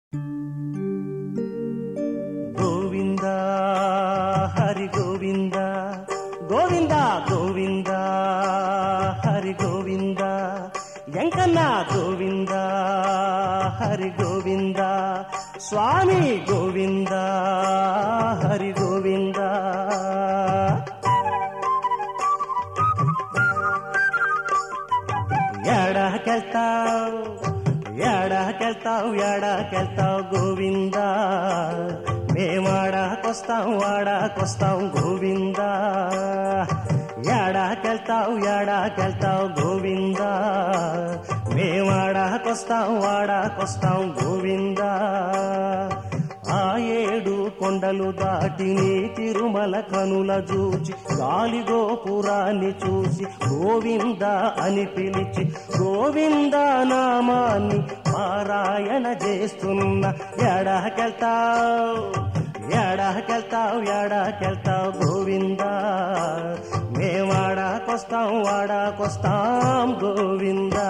గోవింద హరి గోవింద గోవింద గోవింద హరి గోవింద ఎంకన్న గోవింద హరి గోవింద స్వామి గోవింద హరి గోవింద ఎడాకెళ్తావు ఎడాకెళ్తావు ఎడాకెళ్తావు గోవింద మేమాడాకొస్తాం వాడాకొస్తాం గోవింద ఎడాకెళ్తావు ఎడాకెళ్తావు గోవింద మేమాడాకొస్తాం వాడాకొస్తాం గోవింద ఆ ఏడు కొండలు దాటి నీ తిరుమల కనుల చూచి గాలి గోపురాన్ని చూసి గోవింద అని పిలిచి గోవింద నామాన్ని పారాయణ చేస్తున్న ఎడాకెళ్తావు ఎడాకెళ్తావు ఎడాకెళ్తావు గోవింద మేమాడాకొస్తాం వాడాకొస్తాం గోవిందా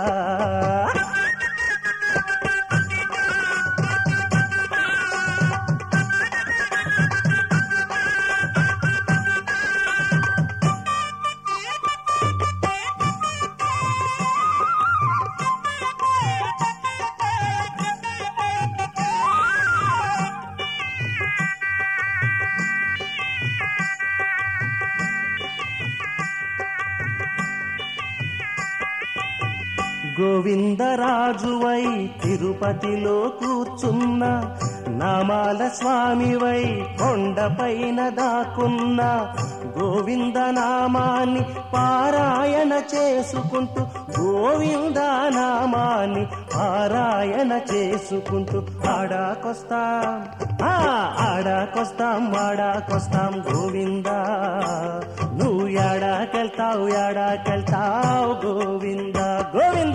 గోవిందరాజువై తిరుపతిలో కూర్చున్న నామాల స్వామివై కొండపైన దాకున్న గోవింద నామాన్ని పారాయణ చేసుకుంటూ గోవింద నామాన్ని పారాయణ చేసుకుంటూ ఆడాకొస్తాం ఆ ఆడాకొస్తాం ఆడాకొస్తాం గోవింద నువ్వు ఎడాకెళ్తావు ఎడాకెళ్తావు గోవింద గోవింద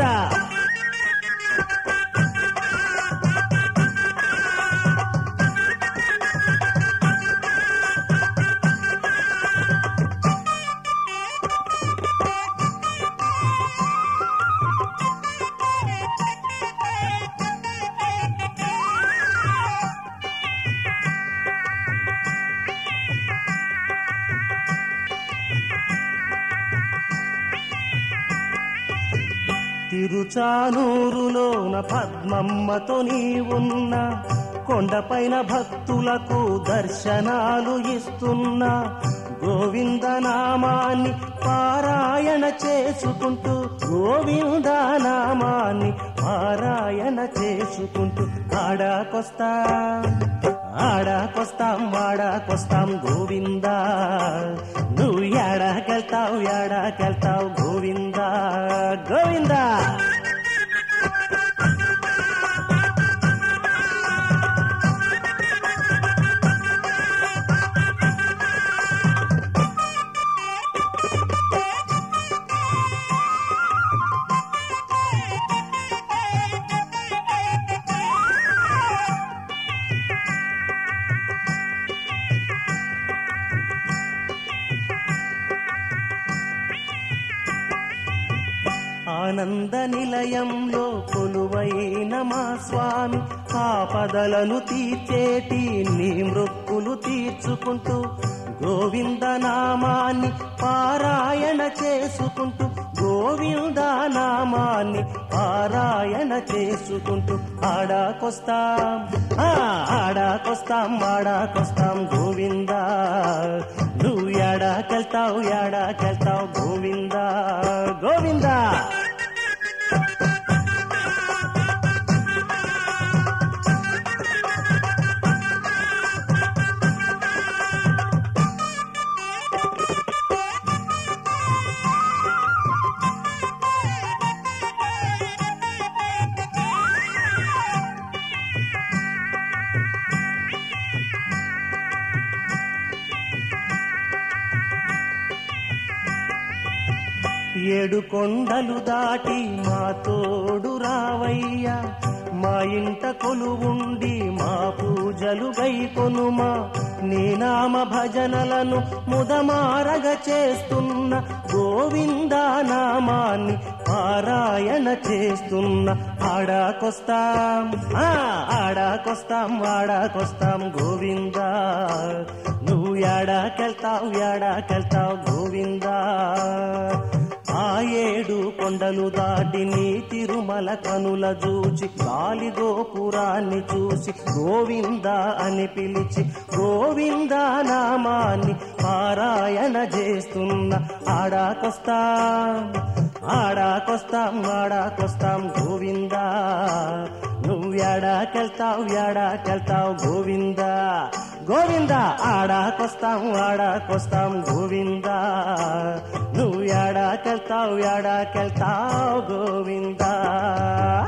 తిరుచానూరులోన పద్మమ్మతో నీవున్న కొండపైన భక్తులకు దర్శనాలు ఇస్తున్నా గోవింద నామాన్ని పారాయణ చేసుకుంటూ గోవింద నామాన్ని పారాయణ చేసుకుంటూ ఆడాకొస్తాం ఆడాకొస్తాం వాడాకొస్తాం గోవింద నువ్వు ఎడాకెళ్తావు ఎడాకెళ్తావు గోవింద గోవింద ఆనంద నిలయంలో కొలువైన మా స్వామి ఆపదలను తీర్చేటి నీ మృక్కులు తీర్చుకుంటూ గోవింద నామాన్ని పారాయణ చేసుకుంటూ గోవింద నామాన్ని పారాయణ చేసుకుంటూ ఆడాకొస్తాం ఆ ఆడాకొస్తాం ఆడాకొస్తాం గోవింద నువ్వు ఎడాకెళ్తావు ఎడాకెళ్తావు గోవింద గోవింద ఏడు కొండలు దాటి మా తోడు రావయ్యా మా ఇంట కొలువుండి మా పూజలు గైకొనుమా నీ నామ భజనలను ముదమారగ చేస్తున్న గోవింద నామాన్ని పారాయణ చేస్తున్న ఆడాకొస్తాం ఆ ఆడాకొస్తాం ఆడాకొస్తాం ఆడాకొస్తాం గోవిందా నువ్వు ఏడాకెళ్తావు ఏడాకెళ్తావు గోవిందా ఆ ఏడు కొండలు దాటి నీ తిరుమల కనుల చూచి గాలి గోపురాన్ని చూసి గోవిందా అని పిలిచి గోవిందా నామాన్ని పారాయణ చేస్తున్న ఆడాకొస్తాం ఆడాకొస్తాం ఆడాకొస్తాం గోవిందా నువ్వు ఏడాకెళ్తావు ఏడాకెళ్తావు గోవిందా గోవిందా ఆడాకొస్తాం ఆడాకొస్తాం గోవిందా నువ్వు ఏడాకెళ్తావు ఏడాకెళ్తావు గోవిందా